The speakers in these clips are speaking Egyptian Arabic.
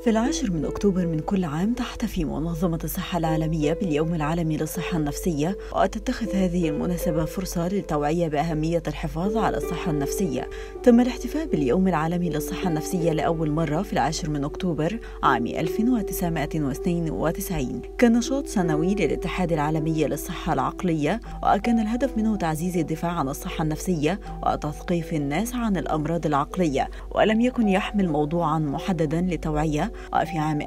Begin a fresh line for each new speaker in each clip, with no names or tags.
في العاشر من أكتوبر من كل عام تحتفي منظمة الصحة العالمية باليوم العالمي للصحة النفسية وتتخذ هذه المناسبة فرصة للتوعية بأهمية الحفاظ على الصحة النفسية تم الاحتفاء باليوم العالمي للصحة النفسية لأول مرة في العاشر من أكتوبر عام 1992 كنشاط سنوي للاتحاد العالمي للصحة العقلية وكان الهدف منه تعزيز الدفاع عن الصحة النفسية وتثقيف الناس عن الأمراض العقلية ولم يكن يحمل موضوعا محددا للتوعية وفي عام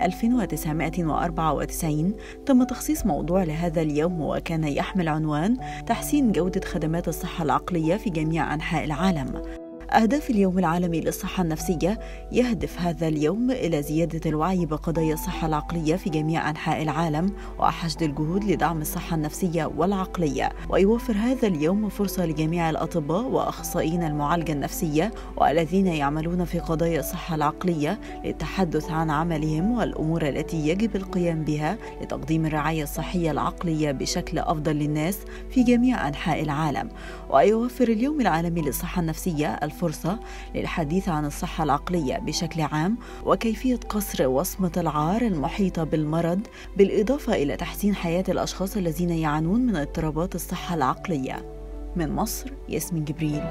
1994 تم تخصيص موضوع لهذا اليوم وكان يحمل عنوان تحسين جودة خدمات الصحة العقلية في جميع أنحاء العالم أهداف اليوم العالمي للصحة النفسية يهدف هذا اليوم إلى زيادة الوعي بقضايا الصحة العقلية في جميع أنحاء العالم وحشد الجهود لدعم الصحة النفسية والعقلية ويوفر هذا اليوم فرصة لجميع الأطباء وأخصائيين المعالجة النفسية والذين يعملون في قضايا الصحة العقلية للتحدث عن عملهم والأمور التي يجب القيام بها لتقديم الرعاية الصحية العقلية بشكل أفضل للناس في جميع أنحاء العالم ويوفر اليوم العالمي للصحة النفسية الفرصة للحديث عن الصحة العقلية بشكل عام وكيفية قصر وصمة العار المحيطة بالمرض بالإضافة إلى تحسين حياة الأشخاص الذين يعانون من اضطرابات الصحة العقلية من مصر ياسمين جبريل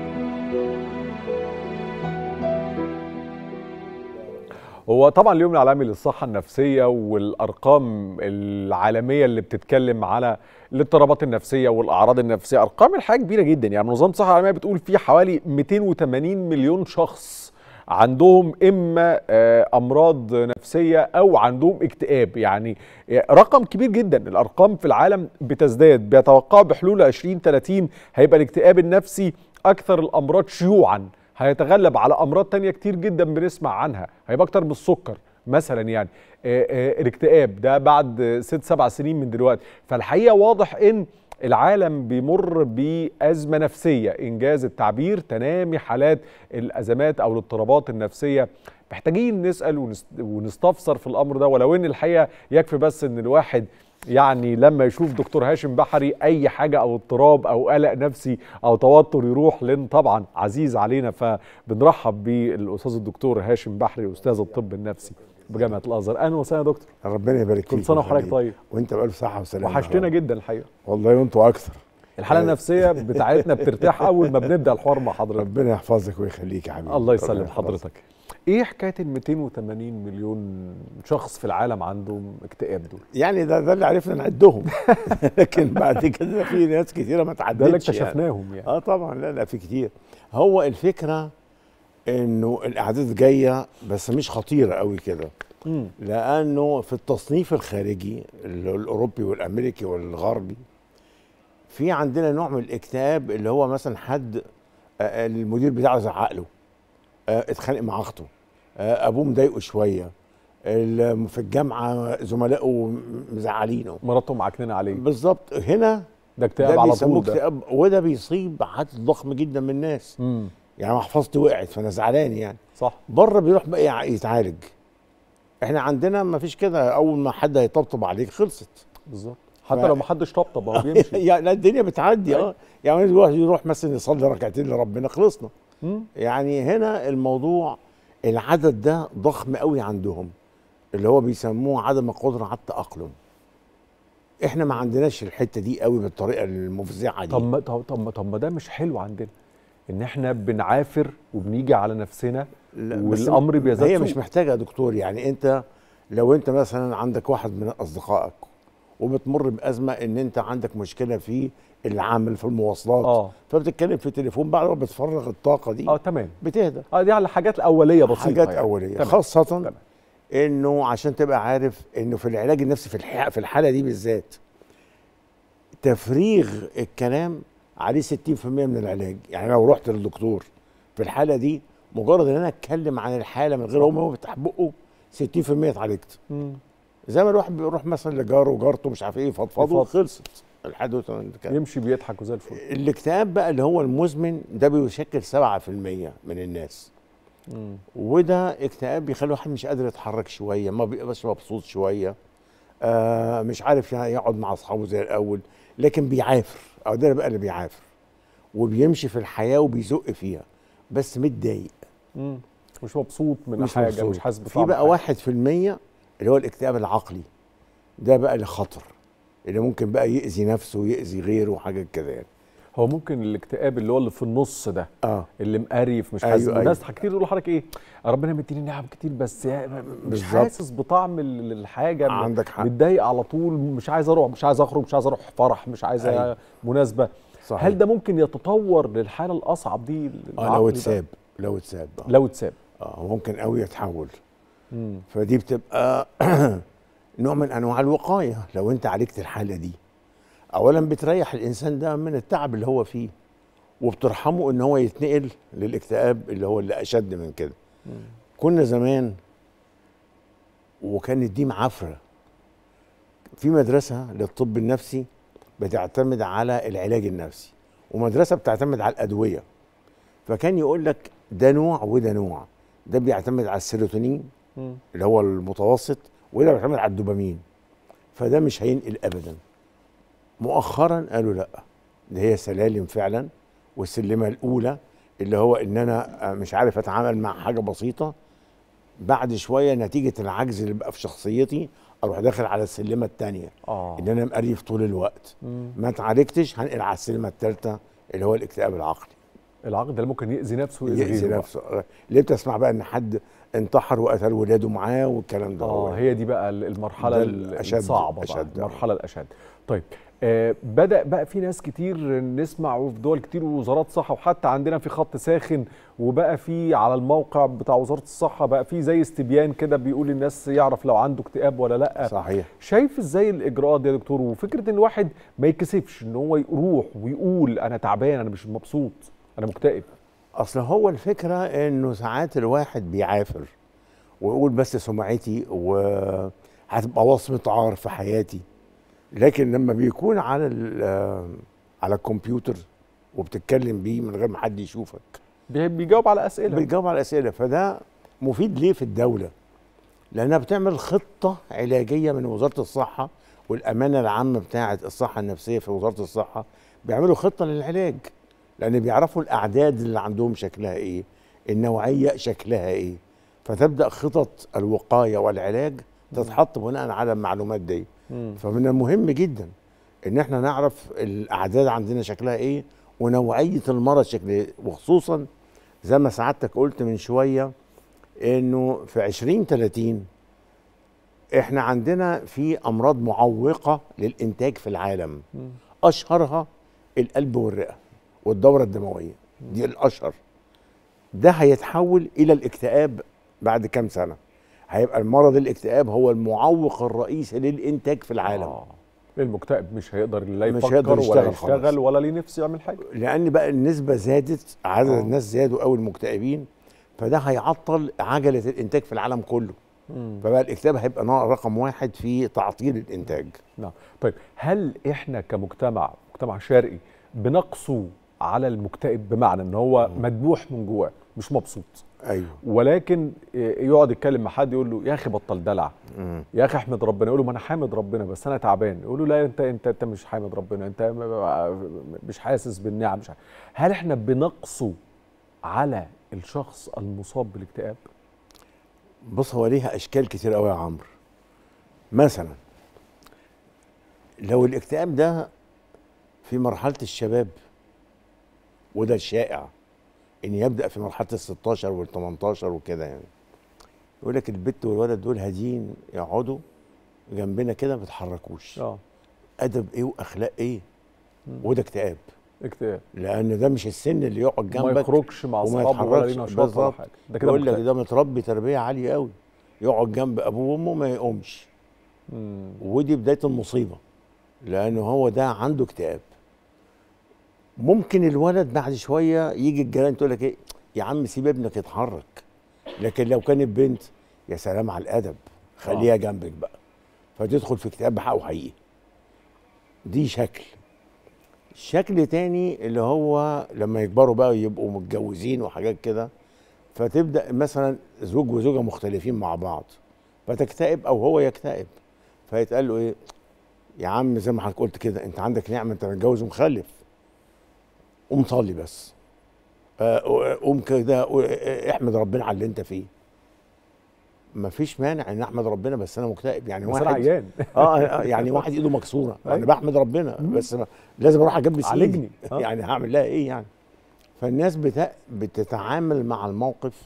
هو طبعا اليوم العالمي للصحة النفسية والأرقام العالمية اللي بتتكلم على الاضطرابات النفسية والأعراض النفسية أرقام الحقيقة كبيرة جدا يعني منظمة الصحة العالمية بتقول في حوالي 280 مليون شخص عندهم إما أمراض نفسية أو عندهم اكتئاب يعني رقم كبير جدا الأرقام في العالم بتزداد بيتوقعوا بحلول 2030 هيبقى الاكتئاب النفسي أكثر الأمراض شيوعا هيتغلب على امراض تانية كتير جدا بنسمع عنها هيبقى اكتر من السكر مثلا يعني الاكتئاب ده بعد ست سبع سنين من دلوقتي فالحقيقه واضح ان العالم بيمر بأزمة نفسية إنجاز التعبير تنامي حالات الأزمات أو الاضطرابات النفسية محتاجين نسأل ونستفسر في الأمر ده ولو إن الحقيقة يكفي بس إن الواحد يعني لما يشوف دكتور هاشم بحري اي حاجه او اضطراب او قلق نفسي او توتر يروح لان طبعا عزيز علينا فبنرحب بالاستاذ الدكتور هاشم بحري استاذ الطب النفسي بجامعه الازهر اهلا وسهلا يا دكتور
ربنا يبارك فيك
كل سنه وحضرتك طيب
وانت بالف صحه وسلامه
وحشتنا جدا الحقيقه
والله وانتوا اكثر
الحاله النفسيه بتاعتنا بترتاح اول ما بنبدا الحوار مع حضرتك
ربنا يحفظك ويخليك يا حبيبي
الله يسلم حضرتك ايه حكايه ال 280 مليون شخص في العالم عندهم اكتئاب دول؟
يعني ده ده اللي عرفنا نعدهم لكن بعد كده في ناس كتيره ما تعدتش
ده اللي اكتشفناهم يعني.
يعني اه طبعا لا لا في كتير هو الفكره انه الاعداد جايه بس مش خطيره قوي كده لانه في التصنيف الخارجي الاوروبي والامريكي والغربي في عندنا نوع من الاكتئاب اللي هو مثلا حد المدير بتاعه زعق له اتخانق مع اخته ابوه مضايقه شويه في الجامعه زملائه مزعلينه
مراته معكننه عليه
بالظبط هنا
ده اكتئاب على طول ده
اكتئاب وده بيصيب عدد ضخم جدا من الناس
مم.
يعني محفظتي وقعت فانا زعلان يعني
صح
بره بيروح بقى يتعالج احنا عندنا ما فيش كده اول ما حد هيطبطب عليك خلصت
بالظبط حتى ف... لو ما حدش طبطب هو بيمشي
يعني الدنيا بتعدي اه يعني يروح يروح مثلا يصلي ركعتين لربنا خلصنا
مم.
يعني هنا الموضوع العدد ده ضخم قوي عندهم اللي هو بيسموه عدم القدره على التاقلم احنا ما عندناش الحته دي قوي بالطريقه المفزعه دي
طب ما طب طب طب ما ده مش حلو عندنا ان احنا بنعافر وبنيجي على نفسنا والامر بيزداد
هي مش محتاجه يا دكتور يعني انت لو انت مثلا عندك واحد من اصدقائك وبتمر بازمه ان انت عندك مشكله في العمل في المواصلات
اه
فبتتكلم في التليفون بعد ما بتفرغ الطاقه دي
اه تمام
بتهدى
اه دي على الحاجات الاوليه بسيطه
حاجات
يعني.
اوليه
تمام.
خاصه
تمام.
انه عشان تبقى عارف انه في العلاج النفسي في الح... في الحاله دي بالذات تفريغ الكلام عليه 60% من العلاج يعني لو رحت للدكتور في الحاله دي مجرد ان انا اتكلم عن الحاله من غير هو بيفتح بقه 60% اتعالجت
مم.
زي ما الواحد بيروح مثلا لجاره وجارته مش عارف ايه يفضفضوا
يفضفض.
خلصت الحدوته كده
يمشي بيضحك وزي الفل
الاكتئاب بقى اللي هو المزمن ده بيشكل 7% من الناس
مم.
وده اكتئاب بيخلي الواحد مش قادر يتحرك شويه ما بيبقاش مبسوط شويه آه مش عارف يقعد مع اصحابه زي الاول لكن بيعافر او ده بقى اللي بيعافر وبيمشي في الحياه وبيزق فيها بس متضايق
مم. مش مبسوط من
مش
حاجه
مبسوط.
مش حاسس
في
بطعم
بقى
حاجة.
واحد في المية اللي هو الاكتئاب العقلي ده بقى اللي خطر اللي ممكن بقى يأذي نفسه ويأذي غيره وحاجات كده يعني
هو ممكن الاكتئاب اللي هو اللي في النص ده
اه
اللي مقريف مش
أيوة،
حاسس
أيوة.
الناس كتير يقولوا لحضرتك ايه ربنا مديني نعم كتير بس يا- مش
بالظبط.
حاسس بطعم ال- الحاجه
عندك حق.
متضايق على طول مش عايز اروح مش عايز اخرج مش عايز اروح فرح مش عايز
أيوة.
مناسبه
صحيح
هل ده ممكن يتطور للحاله الاصعب دي
اه
العقل
لو
ده؟
اتساب لو اتساب آه.
لو اتساب
اه ممكن قوي يتحول
مم.
فدي بتبقى نوع من انواع الوقايه لو انت عالجت الحاله دي اولا بتريح الانسان ده من التعب اللي هو فيه وبترحمه ان هو يتنقل للاكتئاب اللي هو اللي اشد من كده كنا زمان وكانت دي معافره في مدرسه للطب النفسي بتعتمد على العلاج النفسي ومدرسه بتعتمد على الادويه فكان يقول لك ده نوع وده نوع ده بيعتمد على السيروتونين
مم.
اللي هو المتوسط وده بيعتمد على الدوبامين فده مش هينقل ابدا مؤخرا قالوا لا ده هي سلالم فعلا والسلمه الاولى اللي هو ان انا مش عارف اتعامل مع حاجه بسيطه بعد شويه نتيجه العجز اللي بقى في شخصيتي اروح داخل على السلمه الثانيه
اه
ان انا مقريف طول الوقت
مم.
ما اتعالجتش هنقل على السلمه الثالثه اللي هو الاكتئاب العقلي
العقد ده ممكن يأذي نفسه ويأذي
يأذي
غيره بقى.
نفسه ليه بتسمع بقى ان حد انتحر وقتل ولاده معاه والكلام ده
اه هي دي بقى ال- المرحله
ده
ال-
الأشد-
الصعبه بقى
أشد، آه.
المرحله الاشد طيب آه بدا بقى في ناس كتير نسمع وفي دول كتير ووزارات صحه وحتى عندنا في خط ساخن وبقى في على الموقع بتاع وزاره الصحه بقى في زي استبيان كده بيقول الناس يعرف لو عنده اكتئاب ولا لا
صحيح
شايف ازاي الاجراءات دي يا دكتور وفكره ان الواحد ما يكسفش ان هو يروح ويقول انا تعبان انا مش مبسوط انا مكتئب
اصل هو الفكره انه ساعات الواحد بيعافر ويقول بس سمعتي وهتبقى وصمه عار في حياتي لكن لما بيكون على ال- على الكمبيوتر وبتتكلم بيه من غير ما حد يشوفك
بي- بيجاوب على اسئله
بتجاوب على الاسئله فده مفيد ليه في الدوله لانها بتعمل خطه علاجيه من وزاره الصحه والامانه العامه بتاعه الصحه النفسيه في وزاره الصحه بيعملوا خطه للعلاج لان بيعرفوا الاعداد اللي عندهم شكلها ايه النوعيه شكلها ايه فتبدا خطط الوقايه والعلاج تتحط بناء على المعلومات دي
مم.
فمن المهم جدا ان احنا نعرف الاعداد عندنا شكلها ايه ونوعيه المرض شكل ايه وخصوصا زي ما سعادتك قلت من شويه انه في 2030 احنا عندنا في امراض معوقه للانتاج في العالم
مم.
اشهرها القلب والرئه والدوره الدمويه دي الاشهر ده هيتحول الى الاكتئاب بعد كام سنه هيبقى المرض الاكتئاب هو المعوق الرئيسي للانتاج في العالم
آه. المكتئب مش هيقدر لا
مش
يفكر
هيقدر
ولا
يشتغل
يشتغل
خلاص.
ولا ليه نفس يعمل حاجه
لان بقى النسبه زادت عدد
آه.
الناس زادوا قوي المكتئبين فده هيعطل عجله الانتاج في العالم كله فبقى الاكتئاب هيبقى نوع رقم واحد في تعطيل الانتاج
نعم طيب هل احنا كمجتمع مجتمع شرقي بنقسو على المكتئب بمعنى ان هو مدبوح من جواه مش مبسوط
ايوه
ولكن يقعد يتكلم مع حد يقول له يا اخي بطل دلع
مم.
يا اخي احمد ربنا يقول له ما انا حامد ربنا بس انا تعبان يقول له لا انت انت انت مش حامد ربنا انت مش حاسس بالنعم مش ح- هل احنا بنقسو على الشخص المصاب بالاكتئاب
بص هو ليها اشكال كتير قوي يا عمرو مثلا لو الاكتئاب ده في مرحله الشباب وده الشائع ان يبدا في مرحله ال 16 وال 18 وكده يعني يقول لك البت والولد دول هاديين يقعدوا جنبنا كده ما بيتحركوش
اه
ادب ايه واخلاق ايه
مم.
وده اكتئاب
اكتئاب
لان ده مش السن اللي يقعد
ما
جنبك
يخرجش مع
وما
اصحابه ولا
يتحركش.
ليه نشاط ولا
بالظبط.
حاجه ده كده
يقول لك
مكتئب.
ده متربي تربيه عاليه قوي يقعد جنب ابوه وامه ما يقومش
مم.
ودي بدايه المصيبه لانه هو ده عنده اكتئاب ممكن الولد بعد شويه يجي الجيران تقول لك ايه يا عم سيب ابنك يتحرك لكن لو كانت بنت يا سلام على الادب خليها جنبك بقى فتدخل في اكتئاب بحقه حقيقي دي شكل شكل تاني اللي هو لما يكبروا بقى يبقوا متجوزين وحاجات كده فتبدا مثلا زوج وزوجه مختلفين مع بعض فتكتئب او هو يكتئب فيتقال له ايه يا عم زي ما حضرتك قلت كده انت عندك نعمه انت متجوز ومخلف قوم صلي بس آه، قوم كده قو- احمد ربنا على اللي انت فيه ما فيش مانع ان احمد ربنا بس انا مكتئب يعني
بس انا
واحد
عيان
اه آه، يعني واحد ايده مكسوره انا
أيوة.
بحمد ربنا بس ما لازم اروح اجبس ايدي
عالجني. آه.
يعني هعمل لها ايه يعني فالناس بتا... بتتعامل مع الموقف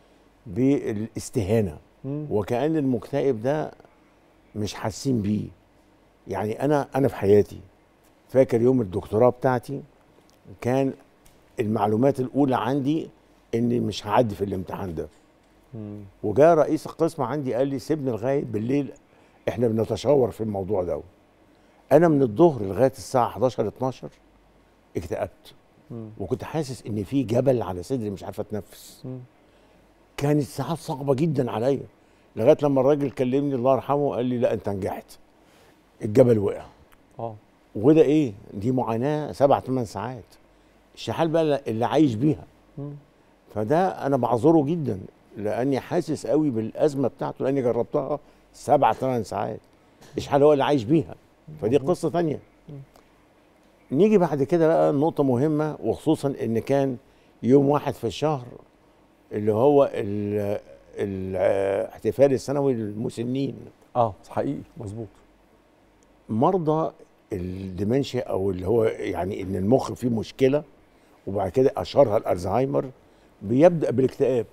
بالاستهانه
مم.
وكأن المكتئب ده مش حاسين بيه يعني انا انا في حياتي فاكر يوم الدكتوراه بتاعتي كان المعلومات الاولى عندي اني مش هعدي في الامتحان ده
مم.
وجاء رئيس القسم عندي قال لي سيبني لغايه بالليل احنا بنتشاور في الموضوع ده انا من الظهر لغايه الساعه 11 12 اكتئبت
مم.
وكنت حاسس ان في جبل على صدري مش عارف اتنفس
مم.
كانت ساعات صعبه جدا عليا لغايه لما الراجل كلمني الله يرحمه قال لي لا انت نجحت الجبل وقع
اه
وده ايه دي معاناه سبع ثمان ساعات الشحال بقى اللي عايش بيها
مم.
فده انا بعذره جدا لاني حاسس قوي بالازمه بتاعته لاني جربتها سبع ثمان ساعات اشحال هو اللي عايش بيها فدي قصه تانية نيجي بعد كده بقى نقطه مهمه وخصوصا ان كان يوم واحد في الشهر اللي هو ال- الاحتفال السنوي للمسنين
اه حقيقي مظبوط
مرضى الديمنشيا او اللي هو يعني ان المخ فيه مشكله وبعد كده اشهرها الالزهايمر بيبدا بالاكتئاب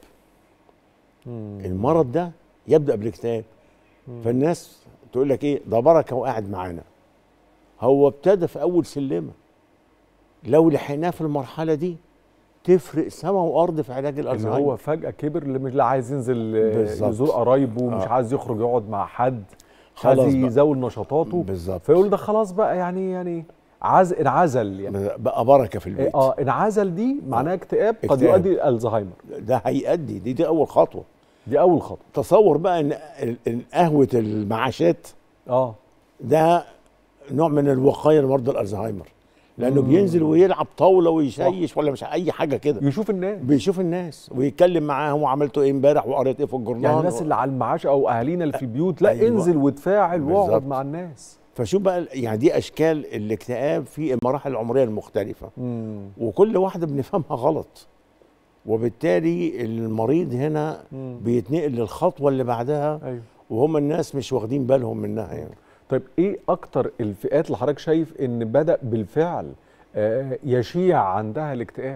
مم.
المرض ده يبدا بالاكتئاب فالناس تقول لك ايه ده بركه وقاعد معانا هو ابتدى في اول سلمه لو لحقناه في المرحله دي تفرق سما وارض في علاج
اللي
الالزهايمر
هو فجأة كبر اللي مش لا عايز ينزل آه،
بالظبط.
يزور قرايبه مش
آه.
عايز يخرج يقعد مع حد مش
خلاص
عايز
بقى.
يزود نشاطاته
بالظبط
فيقول ده خلاص بقى يعني يعني عز انعزل يعني
بقى بركه في
إيه،
البيت
اه انعزل دي معناها اكتئاب قد
اكتئاب.
يؤدي الالزهايمر
ده هيأدي دي دي اول خطوه
دي اول خطوه
تصور بقى ان ال- ال- قهوه المعاشات
اه
ده نوع من الوقايه لمرضى الالزهايمر لانه
مم.
بينزل ويلعب طاوله ويشيش ولا مش اي حاجه كده
يشوف الناس
بيشوف الناس ويتكلم معاهم وعملتوا ايه امبارح وقريت ايه في الجورنال
يعني الناس اللي على المعاش او اهالينا اللي في البيوت لا
أيوة.
انزل وتفاعل واقعد
بالظبط.
مع الناس
فشوف بقى يعني دي اشكال الاكتئاب في المراحل العمريه المختلفه
مم.
وكل واحده بنفهمها غلط وبالتالي المريض هنا
مم.
بيتنقل للخطوه اللي بعدها
ايوه
وهم الناس مش واخدين بالهم منها يعني
طيب ايه اكتر الفئات اللي حضرتك شايف ان بدا بالفعل آه، يشيع عندها الاكتئاب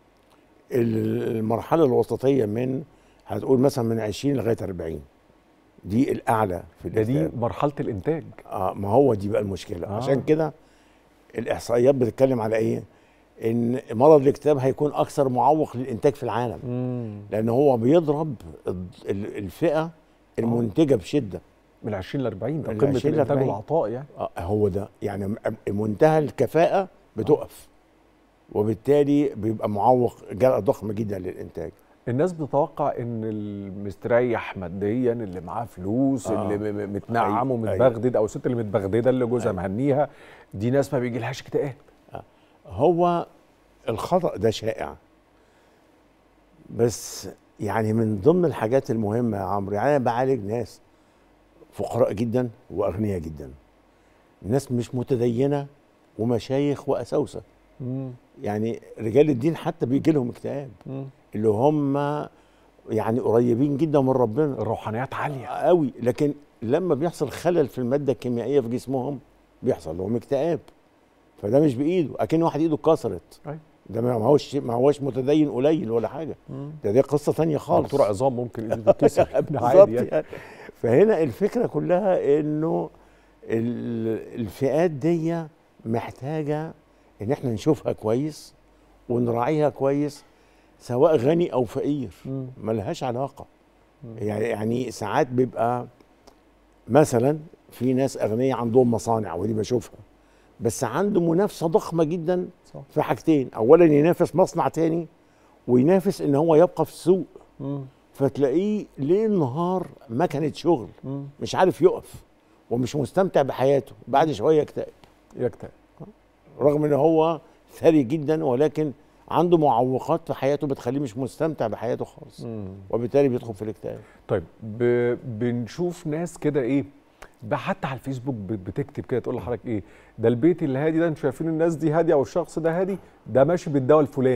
المرحله الوسطيه من هتقول مثلا من 20 لغايه 40 دي الاعلى في
ده دي
الاكتئاب
مرحله الانتاج
آه ما هو دي بقى المشكله
آه.
آه. عشان كده الاحصائيات بتتكلم على ايه ان مرض الاكتئاب هيكون اكثر معوق للانتاج في العالم
مم.
لان هو بيضرب الض- ال- الفئه المنتجه بشده
من 20 ل 40 ده
من
قمه
20 ل
الانتاج
40.
والعطاء يعني
آه هو ده يعني م- منتهى الكفاءه بتقف وبالتالي بيبقى معوق جرأة ضخم جدا للانتاج
الناس بتتوقع ان المستريح ماديا اللي معاه فلوس
آه.
اللي م- م- متنعم
أيوة.
ومتبغدد او الست اللي متبغدده اللي جوزها مهنيها دي ناس ما بيجيلهاش اكتئاب
هو الخطأ ده شائع بس يعني من ضمن الحاجات المهمة يا عمرو يعني أنا بعالج ناس فقراء جدا وأغنياء جدا ناس مش متدينة ومشايخ وأساوسة
مم.
يعني رجال الدين حتى بيجي لهم اكتئاب
مم.
اللي هم يعني قريبين جدا من ربنا
الروحانيات عاليه
قوي لكن لما بيحصل خلل في المادة الكيميائية في جسمهم بيحصل لهم اكتئاب فده مش بإيده أكن واحد إيده اتكسرت
أيوة.
ده ما هوش ما هوش متدين قليل ولا حاجة
مم.
ده دي قصة تانية خالص
دكتور عظام ممكن ايده تتكسر
بالظبط
عادي يعني.
يعني. فهنا الفكرة كلها إنه ال- الفئات دي محتاجة إن إحنا نشوفها كويس ونراعيها كويس سواء غني أو فقير
مم.
ملهاش علاقة يعني يعني ساعات بيبقى مثلا في ناس أغنياء عندهم مصانع ودي بشوفها بس عنده منافسة ضخمة جدا
صح.
في حاجتين أولا ينافس مصنع تاني وينافس إن هو يبقى في السوق
مم.
فتلاقيه ليل نهار مكنة شغل
مم.
مش عارف يقف ومش مستمتع بحياته بعد شوية يكتئب
يكتئب
رغم ان هو ثري جدا ولكن عنده معوقات في حياته بتخليه مش مستمتع بحياته خالص
مم.
وبالتالي بيدخل في الاكتئاب
طيب ب... بنشوف ناس كده ايه ب- حتى على الفيسبوك ب- بتكتب كده تقول لحضرتك ايه ده البيت الهادي ده انتوا شايفين الناس دي هاديه او الشخص ده هادي ده ماشي بالدواء الفلاني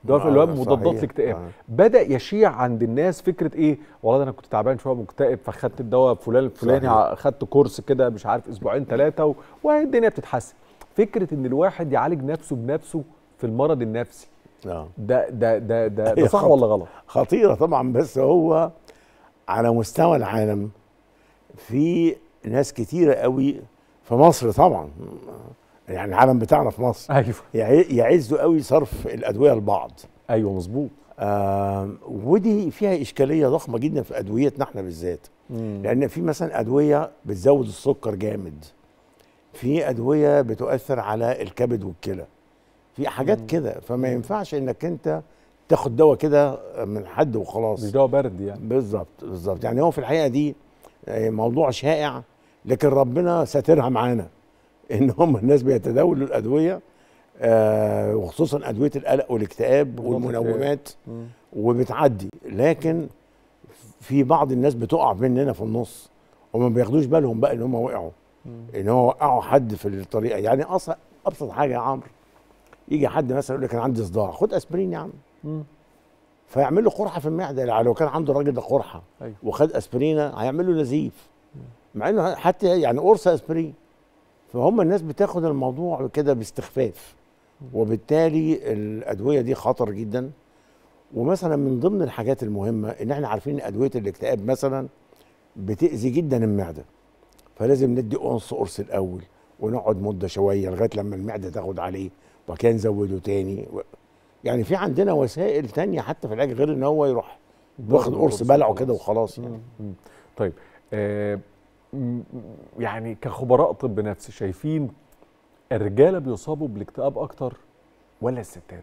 دواء في
آه،
الالوان مضادات
صحيح.
الاكتئاب
آه.
بدا يشيع عند الناس فكره ايه والله ده انا كنت تعبان شويه مكتئب فخدت الدواء فلان الفلاني
صحيح.
خدت كورس كده مش عارف اسبوعين ثلاثه و... وهي الدنيا بتتحسن فكره ان الواحد يعالج نفسه بنفسه في المرض النفسي
آه.
ده ده ده ده, ده
هي
صح
خطأ.
ولا غلط
خطيره طبعا بس هو على مستوى العالم في ناس كتيره قوي في مصر طبعا يعني العالم بتاعنا في مصر
ايوه
يع- يعزوا قوي صرف الادويه لبعض
ايوه مظبوط
آه ودي فيها اشكاليه ضخمه جدا في ادويتنا احنا بالذات لان في مثلا ادويه بتزود السكر جامد في ادويه بتؤثر على الكبد والكلى في حاجات كده فما ينفعش انك انت تاخد دواء كده من حد وخلاص
مش دواء برد يعني
بالظبط بالظبط يعني هو في الحقيقه دي آه، موضوع شائع لكن ربنا ساترها معانا ان هم الناس بيتداولوا الادويه آه وخصوصا ادويه القلق والاكتئاب
مضادات
والمنومات
مم.
وبتعدي لكن في بعض الناس بتقع مننا في النص وما بياخدوش بالهم بقى ان هم وقعوا ان هو وقعوا حد في الطريقه يعني اصلا ابسط حاجه يا عمرو يجي حد مثلا يقول لك انا عندي صداع خد اسبرين يا عم
مم.
فيعمل له قرحه في المعده يعني لو كان عنده الراجل ده قرحه
أيوة.
وخد اسبرينه هيعمل له نزيف مع انه حتى يعني قرص اسبرين فهم الناس بتاخد الموضوع كده باستخفاف وبالتالي الادويه دي خطر جدا ومثلا من ضمن الحاجات المهمه ان احنا عارفين ان ادويه الاكتئاب مثلا بتاذي جدا المعده فلازم ندي قرص قرص الاول ونقعد مده شويه لغايه لما المعده تاخد عليه وبعد كده نزوده تاني و... يعني في عندنا وسائل تانية حتى في العلاج غير ان هو يروح واخد قرص بلعه كده وخلاص يعني
مم. طيب آه م- يعني كخبراء طب نفسي شايفين الرجاله بيصابوا بالاكتئاب اكتر ولا الستات؟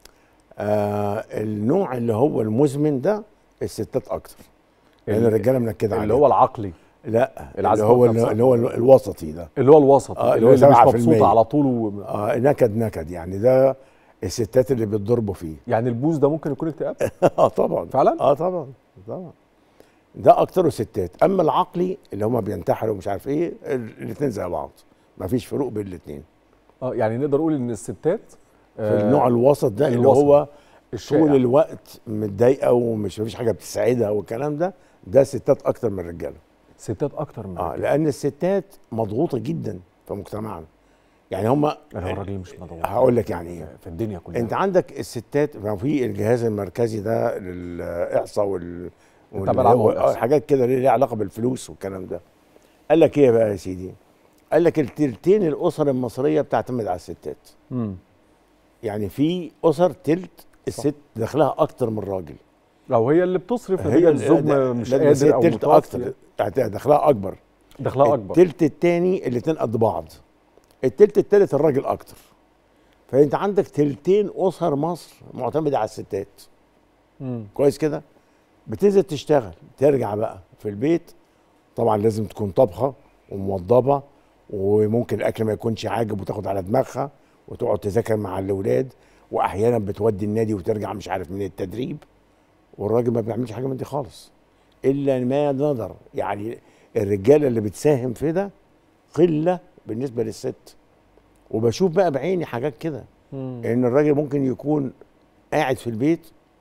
آه النوع اللي هو المزمن ده الستات اكتر لان
ال-
الرجاله منكده
اللي
عليه
هو العقلي
لا اللي
العزم
هو
نفسه.
اللي هو الوسطي ده
اللي هو الوسط
آه،
اللي هو
اللي
اللي
هو
مش
7%
مبسوط على طول و...
آه نكد نكد يعني ده الستات اللي بيتضربوا فيه
يعني البوز ده ممكن يكون اكتئاب
اه طبعا
فعلا؟
اه طبعا طبعا ده اكتره ستات اما العقلي اللي هم بينتحروا ومش عارف ايه الاثنين زي بعض ما فيش فروق بين الاثنين
اه يعني نقدر نقول ان الستات
في النوع الوسط ده اللي
الوسط.
هو
الشائع.
طول الوقت متضايقه ومش مفيش حاجه بتساعدها والكلام ده ده ستات اكتر من الرجاله
ستات اكتر من
اه
الرجالة.
لان الستات مضغوطه جدا في مجتمعنا يعني هم
انا هو الراجل مش مضغوط
هقول لك يعني ايه
في الدنيا كلها
انت عندك الستات ما في الجهاز المركزي ده للاحصاء وال وال-
التابع العام
هو-
والإحصاء.
آه، حاجات كده اللي ليها علاقه بالفلوس والكلام ده قال لك ايه بقى يا سيدي قال لك التلتين الاسر المصريه بتعتمد على الستات
مم.
يعني في اسر تلت الست دخلها اكتر من الراجل
لو هي اللي بتصرف
هي
هي
ال-
الزوج
لا-
مش
لا، بس
قادر
هي
او
التلت
متوفي
اكتر يعني دخلها اكبر
دخلها اكبر
التلت التاني الاتنين قد بعض التلت التالت الراجل اكتر فانت عندك تلتين اسر مصر معتمده على الستات
مم.
كويس كده بتنزل تشتغل ترجع بقى في البيت طبعا لازم تكون طبخه وموضبه وممكن الاكل ما يكونش عاجب وتاخد على دماغها وتقعد تذاكر مع الاولاد واحيانا بتودي النادي وترجع مش عارف من التدريب والراجل ما بيعملش حاجه من دي خالص الا ما نظر يعني الرجاله اللي بتساهم في ده قله بالنسبه للست وبشوف بقى بعيني حاجات كده
مم.
ان الراجل ممكن يكون قاعد في البيت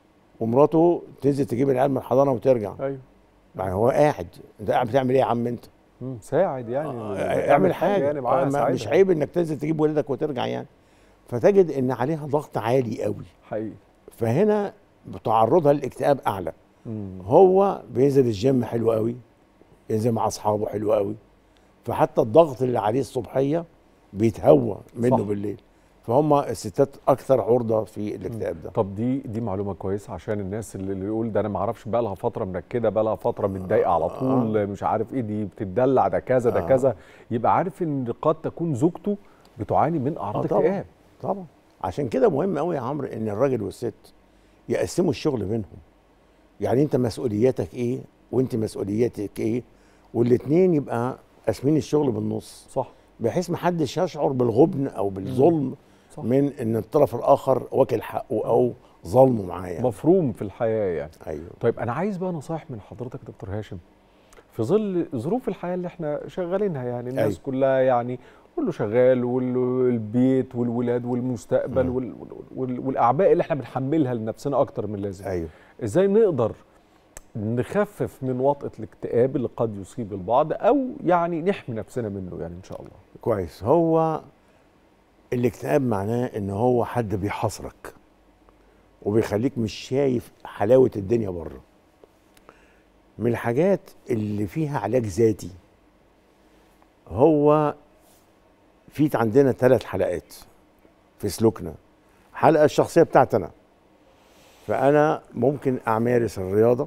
ومراته تنزل تجيب العيال من الحضانه وترجع
ايوه
يعني هو قاعد انت قاعد بتعمل ايه يا عم انت
مم. ساعد يعني
آه، اعمل حاجه
يعني معاها
آه، ما-
ساعدها.
مش عيب انك تنزل تجيب ولادك وترجع يعني فتجد ان عليها ضغط عالي قوي
حقيقي
فهنا تعرضها للاكتئاب اعلى
مم.
هو بينزل الجيم حلو قوي ينزل مع اصحابه حلو قوي فحتى الضغط اللي عليه الصبحيه بيتهوى منه
صح.
بالليل فهم الستات اكثر عرضه في الاكتئاب ده
طب دي دي معلومه كويسه عشان الناس اللي اللي يقول ده انا ما اعرفش بقى لها فتره منكده بقى لها فتره متضايقه على طول مش عارف ايه دي بتدلع ده كذا ده
آه.
كذا يبقى عارف ان قد تكون زوجته بتعاني من اعراض
آه طبعاً.
اكتئاب
طبعا عشان كده مهم قوي يا عمرو ان الراجل والست يقسموا الشغل بينهم يعني انت مسؤولياتك ايه وانت مسؤولياتك ايه والاثنين يبقى قاسمين الشغل بالنص
صح
بحيث محدش يشعر بالغبن او بالظلم
صح.
من ان الطرف الاخر واكل حقه او ظلمه معاه يعني.
مفروم في الحياه يعني
ايوه
طيب انا عايز بقى نصايح من حضرتك يا دكتور هاشم في ظل ظروف الحياه اللي احنا شغالينها يعني الناس
أيوة.
كلها يعني كله شغال والبيت والولاد والمستقبل
مم.
وال وال والاعباء اللي احنا بنحملها لنفسنا اكتر من اللازم
ايوه
ازاي نقدر نخفف من وطأة الاكتئاب اللي قد يصيب البعض او يعني نحمي نفسنا منه يعني ان شاء الله
كويس هو الاكتئاب معناه ان هو حد بيحاصرك وبيخليك مش شايف حلاوه الدنيا بره من الحاجات اللي فيها علاج ذاتي هو في عندنا ثلاث حلقات في سلوكنا حلقه الشخصيه بتاعتنا فانا ممكن امارس الرياضه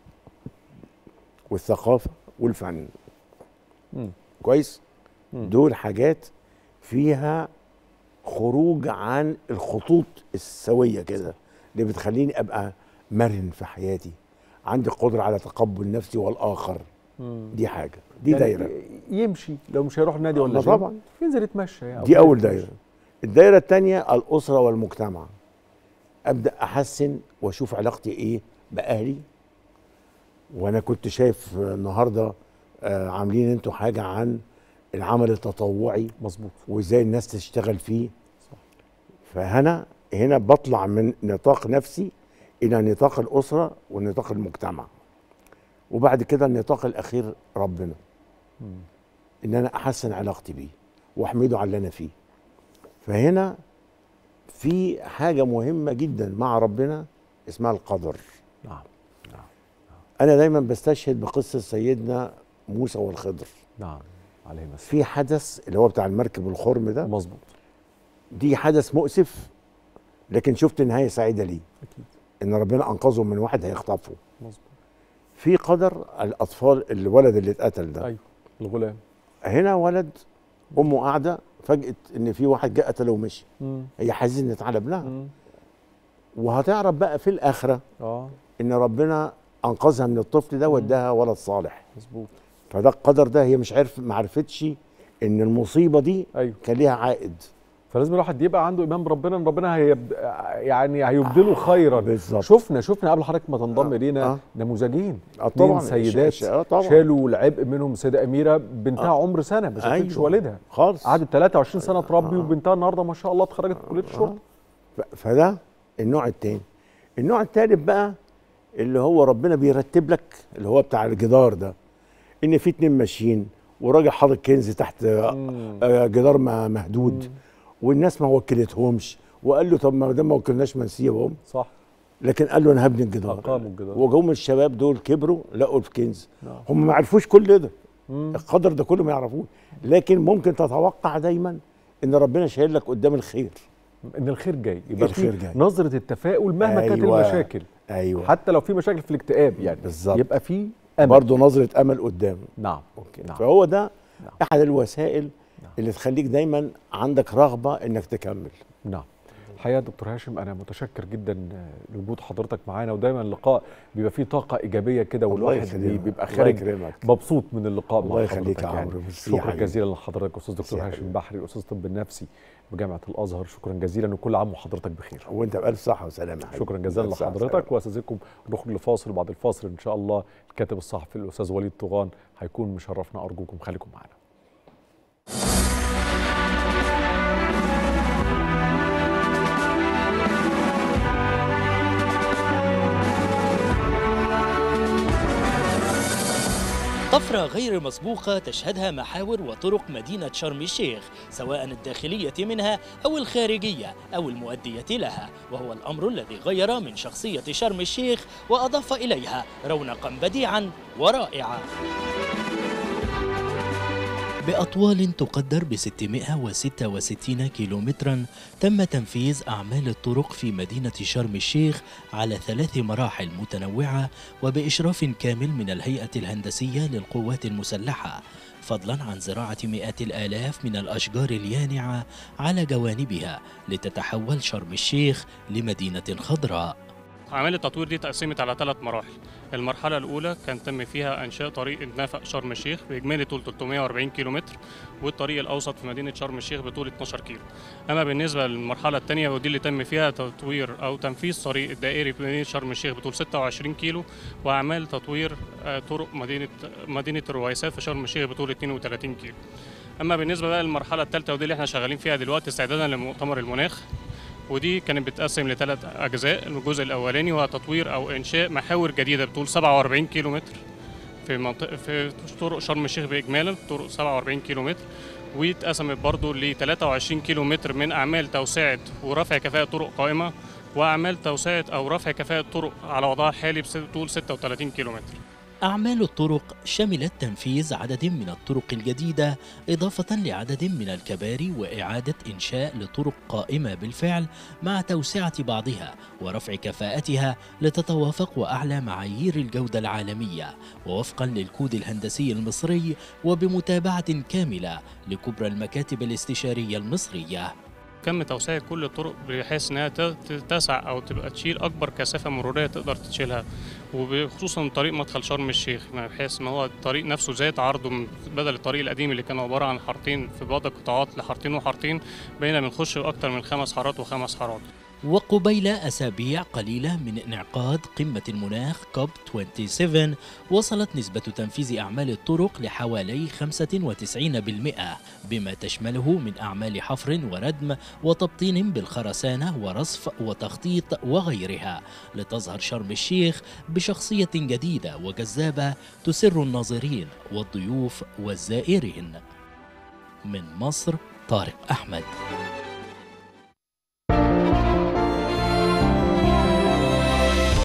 والثقافه والفن
مم.
كويس
مم.
دول حاجات فيها خروج عن الخطوط السويه كده اللي بتخليني ابقى مرن في حياتي عندي قدره على تقبل نفسي والاخر دي حاجه دي
يعني
دايره
يمشي لو مش هيروح النادي ولا
ما
جيم،
طبعا.
ينزل يتمشى يعني
دي
أو
اول
يتمشى.
دايره الدايره الثانيه الاسره والمجتمع ابدا احسن واشوف علاقتي ايه باهلي وانا كنت شايف النهارده آه، عاملين انتوا حاجه عن العمل التطوعي
مظبوط
وازاي الناس تشتغل فيه فهنا هنا بطلع من نطاق نفسي الى نطاق الاسره ونطاق المجتمع وبعد كده النطاق الاخير ربنا
مم.
ان انا احسن علاقتي بيه واحمده على اللي انا فيه فهنا في حاجه مهمه جدا مع ربنا اسمها القدر
نعم
انا دايما بستشهد بقصه سيدنا موسى والخضر
نعم عليه السلام
في حدث اللي هو بتاع المركب الخرم ده
مظبوط
دي حدث مؤسف لكن شفت نهايه سعيده ليه
اكيد
ان ربنا انقذه من واحد هيخطفه
مظبوط
في قدر الاطفال الولد اللي اتقتل ده
ايوه الغلام
هنا ولد امه قاعده فجاه ان في واحد جه قتله ومشي
مم.
هي حزنت على ابنها
مم.
وهتعرف بقى في الاخره
اه
ان ربنا انقذها من الطفل ده واداها ولد صالح
مظبوط
فده القدر ده هي مش عارف ما عرفتش ان المصيبه دي
ايوه
كان ليها عائد
فلازم الواحد يبقى عنده ايمان بربنا ان ربنا هيب... يعني هيبدله خيرا
بالظبط
شفنا شفنا قبل حضرتك ما تنضم
آه،
الينا
آه.
نموذجين
اه
اتنين
طبعا
سيدات
ش- ش- اه طبعا
شالوا العبء منهم سيده اميره بنتها
آه.
عمر سنه ما شافتش
أيوة.
والدها
خالص
قعدت 23 سنه تربي
آه.
وبنتها النهارده ما شاء الله اتخرجت من كليه الشرطه
ف- فده النوع التاني النوع التالت بقى اللي هو ربنا بيرتب لك اللي هو بتاع الجدار ده ان في اتنين ماشيين وراجل حاطط كنز تحت آه،
مم.
آه، جدار ما- مهدود والناس ما وكلتهمش وقال له طب ما دام ما وكلناش ما نسيبهم
صح
لكن قال له انا هبني الجدار
اقاموا الجدار
وجم الشباب دول كبروا لقوا الكنز
نعم.
هم ما عرفوش كل ده
مم.
القدر ده كله ما يعرفوش لكن ممكن تتوقع دايما ان ربنا شايل لك قدام الخير
ان الخير جاي يبقى
الخير
في
جاي.
نظره التفاؤل مهما كانت
أيوة.
المشاكل
ايوه
حتى لو في مشاكل في الاكتئاب يعني
بالظبط.
يبقى في امل
برضه نظره امل قدام
نعم
اوكي
نعم.
فهو ده
نعم.
احد الوسائل
نعم.
اللي تخليك دايما عندك رغبه انك تكمل
نعم الحقيقه دكتور هاشم انا متشكر جدا لوجود حضرتك معانا ودايما اللقاء بيبقى فيه طاقه ايجابيه كده
الله
والواحد
يخليك.
بيبقى
الله
خارج
يكرمك.
مبسوط من اللقاء مع
الله يخليك
حضرتك
يا
يعني.
عمرو. ميرسي يا
شكرا
حبيبي.
جزيلا لحضرتك استاذ دكتور
ميرسي يا
هاشم
حبيبي.
بحري استاذ الطب النفسي بجامعه الازهر شكرا جزيلا وكل عام وحضرتك بخير
وانت بالف صحه وسلامه يا حبيبي.
شكرا جزيلا
بألف صحة
لحضرتك
وسلامة.
واستاذنكم نخرج لفاصل وبعد الفاصل ان شاء الله الكاتب الصحفي الاستاذ وليد طغان هيكون مشرفنا ارجوكم خليكم معنا
طفرة غير مسبوقة تشهدها محاور وطرق مدينة شرم الشيخ سواء الداخلية منها أو الخارجية أو المؤدية لها وهو الأمر الذي غير من شخصية شرم الشيخ وأضاف إليها رونقا بديعا ورائعا بأطوال تقدر ب 666 كيلومترا تم تنفيذ أعمال الطرق في مدينة شرم الشيخ على ثلاث مراحل متنوعة وبإشراف كامل من الهيئة الهندسية للقوات المسلحة فضلا عن زراعة مئات الآلاف من الأشجار اليانعة على جوانبها لتتحول شرم الشيخ لمدينة خضراء
أعمال التطوير دي تقسمت على ثلاث مراحل المرحلة الأولى كان تم فيها إنشاء طريق نفق شرم الشيخ بإجمالي طول 340 كيلومتر والطريق الأوسط في مدينة شرم الشيخ بطول 12 كيلو أما بالنسبة للمرحلة الثانية ودي اللي تم فيها تطوير أو تنفيذ طريق الدائري في مدينة شرم الشيخ بطول 26 كيلو وأعمال تطوير آه، طرق مدينة مدينة الرويسات في شرم الشيخ بطول 32 كيلو اما بالنسبه بقى للمرحله الثالثه ودي اللي احنا شغالين فيها دلوقتي استعدادا لمؤتمر المناخ ودي كانت بتقسم لثلاث اجزاء الجزء الاولاني هو تطوير او انشاء محاور جديده بطول 47 كيلو متر في منطقه في طرق شرم الشيخ باجمالا طرق 47 كيلو متر واتقسمت برضه ل 23 كيلو متر من اعمال توسعه ورفع كفاءه طرق قائمه واعمال توسعه او رفع كفاءه طرق على وضعها الحالي بطول 36 كيلو متر
أعمال الطرق شملت تنفيذ عدد من الطرق الجديدة إضافة لعدد من الكباري وإعادة إنشاء لطرق قائمة بالفعل مع توسعة بعضها ورفع كفاءتها لتتوافق وأعلى معايير الجودة العالمية ووفقا للكود الهندسي المصري وبمتابعة كاملة لكبرى المكاتب الاستشارية المصرية
كم توسعة كل الطرق بحيث انها تتسع او تبقى تشيل اكبر كثافه مروريه تقدر تشيلها وخصوصا طريق مدخل شرم الشيخ بحيث ان هو الطريق نفسه زاد عرضه بدل الطريق القديم اللي كان عباره عن حارتين في بعض القطاعات لحارتين وحارتين بقينا بنخش اكتر من خمس حارات وخمس حارات
وقبيل أسابيع قليلة من انعقاد قمة المناخ كوب 27 وصلت نسبة تنفيذ أعمال الطرق لحوالي 95% بما تشمله من أعمال حفر وردم وتبطين بالخرسانة ورصف وتخطيط وغيرها لتظهر شرم الشيخ بشخصية جديدة وجذابة تسر الناظرين والضيوف والزائرين من مصر طارق أحمد